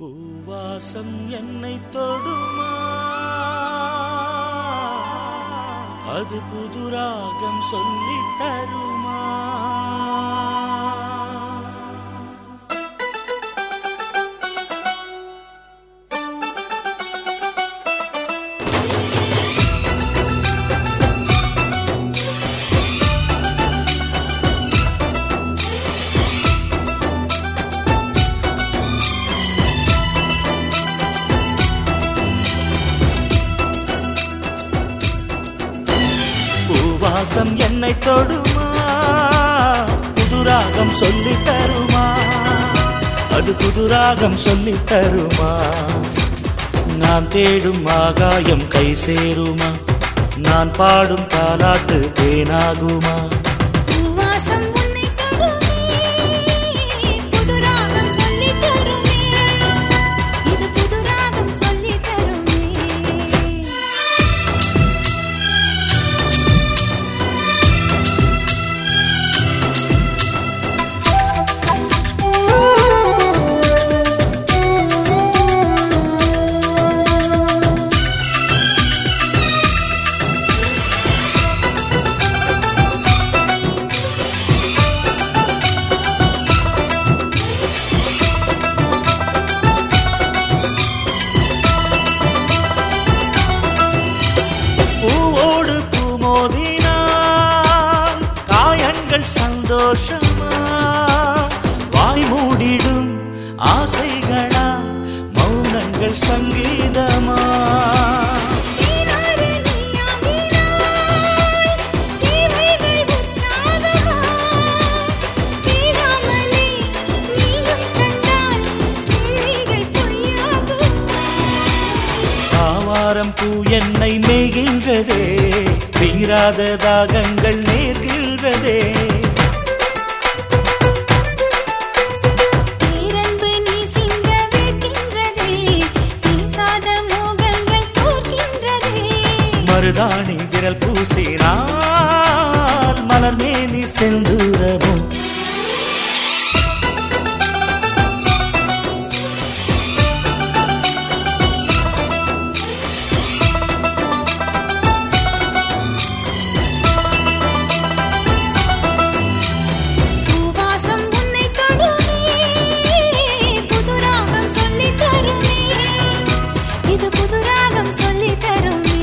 பூவாசம் என்னை தொடுமா அது புதுராகம் சொல்லி தருமா பூவாசம் என்னை தொடுமா புதுராகம் சொல்லி தருமா அது புதுராகம் சொல்லி தருமா நான் தேடும் ஆகாயம் கை சேருமா நான் பாடும் தாலாட்டு தேனாகுமா பூவாசம் உன்னை தொடுமே புது ராகம் சொல்லி தருமே இது புது ராகம் சொல்லி தருமே பூவோடு பூமோதினான் காயங்கள் சந்தோஷமா வாய் மூடிடும் ஆசைகளா மௌனங்கள் சங்கீதமா நீராறு நீயாகினாய் தீமைகள் உற்சாகமா கேளாமலே நீயும் கண்டால் கேள்விகள் பொய்யாகுமா தாவாரம் பூ என்னை மேய்கின்றதே தீராத தாகங்கள் நேர்கின்றதே பேரன்பு நீ சிந்த வைக்கின்றதே பேசாத மோகங்கள் தோற்கின்றதே மருதாணி விரல் பூசினால் மலர் மேனி செந்தூரமோ பூவாசம் உன்னை தொடுமே புது ராகம் சொல்லி தருமே இது புது ராகம் சொல்லி தருமே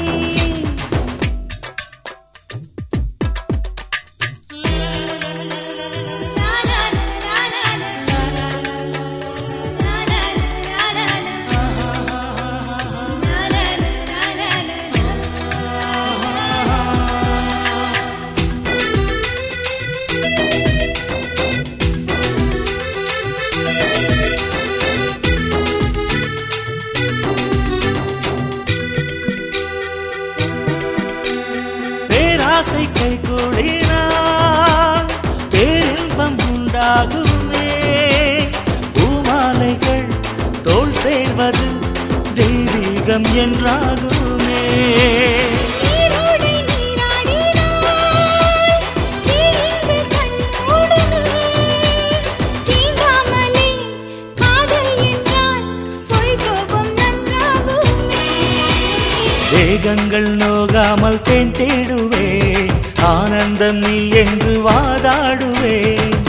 பேராசை கை கூடினான் பேரின்பம் உண்டாகுமே பூமாலைகள் தோல் சேர்வது தெய்வீகம் என்றாகுமே நீரோடை நீராடினாய் தீங்கு கண்ணோடுமே தீண்டாமலே காதல் என்றால் பொய் கோபம் நன்றாகுமே வேகங்கள் நோகாமல் தேன் தேடுவே ஆனந்தம் நீ என்று வாதாடுவே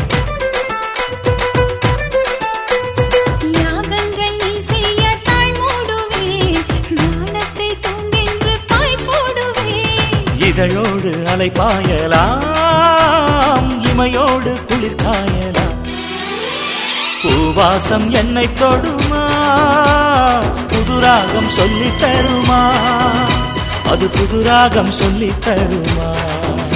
யாகங்கள் நீ செய்ய தாழ் மூடுவே ஞானத்தை தூங்கென்று பாய் போடுவே இதழோடு அலை பாயலாம் இமையோடு குளிர் காயலாம் பூவாசம் என்னை தொடுமா புதுராகம் சொல்லி தருமா அது புதுராகம் சொல்லி தருமா